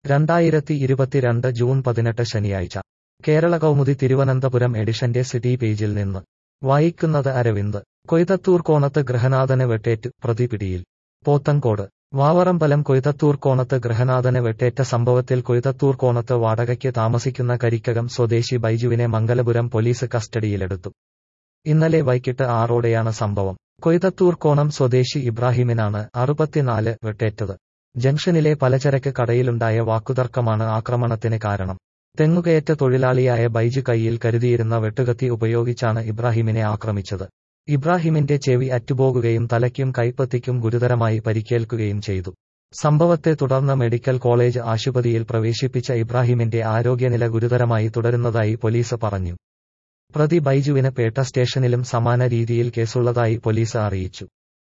രണ്ടായിരത്തി ഇരുപത്തിരണ്ട് ജൂൺ പതിനെട്ട് ശനിയാഴ്ച കേരള കൗമുദി തിരുവനന്തപുരം എഡിഷന്റെ സിറ്റി പേജിൽ നിന്ന് വായിക്കുന്നത് അരവിന്ദ് കൊയ്തത്തൂർ കോണത്ത് ഗൃഹനാഥന് വെട്ടേറ്റ് പ്രതി പിടിയിൽ പോത്തൻകോട് വാവറമ്പലം കൊയ്തത്തൂർ കോണത്ത് ഗൃഹനാഥന് വെട്ടേറ്റ സംഭവത്തിൽ കൊയ്തത്തൂർ കോണത്ത് വാടകയ്ക്ക് താമസിക്കുന്ന കരിക്കകം സ്വദേശി ബൈജുവിനെ മംഗലപുരം പോലീസ് കസ്റ്റഡിയിലെടുത്തു ഇന്നലെ വൈകിട്ട് ആറോടെയാണ് സംഭവം കൊയ്തത്തൂർ കോണം സ്വദേശി ഇബ്രാഹിമിനാണ് അറുപത്തിനാല് വെട്ടേറ്റത് ജംഗ്ഷനിലെ പലചരക്ക് കടയിലുണ്ടായ വാക്കുതർക്കമാണ് ആക്രമണത്തിന് കാരണം തെങ്ങുകയറ്റ തൊഴിലാളിയായ ബൈജു കൈയിൽ കരുതിയിരുന്ന വെട്ടുകത്തി ഉപയോഗിച്ചാണ് ഇബ്രാഹിമിനെ ആക്രമിച്ചത് ഇബ്രാഹിമിന്റെ ചെവി അറ്റുപോകുകയും തലയ്ക്കും കൈപ്പത്തിക്കും ഗുരുതരമായി പരിക്കേൽക്കുകയും ചെയ്തു സംഭവത്തെ തുടർന്ന് മെഡിക്കൽ കോളേജ് ആശുപത്രിയിൽ പ്രവേശിപ്പിച്ച ഇബ്രാഹിമിന്റെ ആരോഗ്യനില ഗുരുതരമായി തുടരുന്നതായി പോലീസ് പറഞ്ഞു പ്രതി ബൈജുവിന് പേട്ട സ്റ്റേഷനിലും സമാന രീതിയിൽ കേസുള്ളതായി പോലീസ് അറിയിച്ചു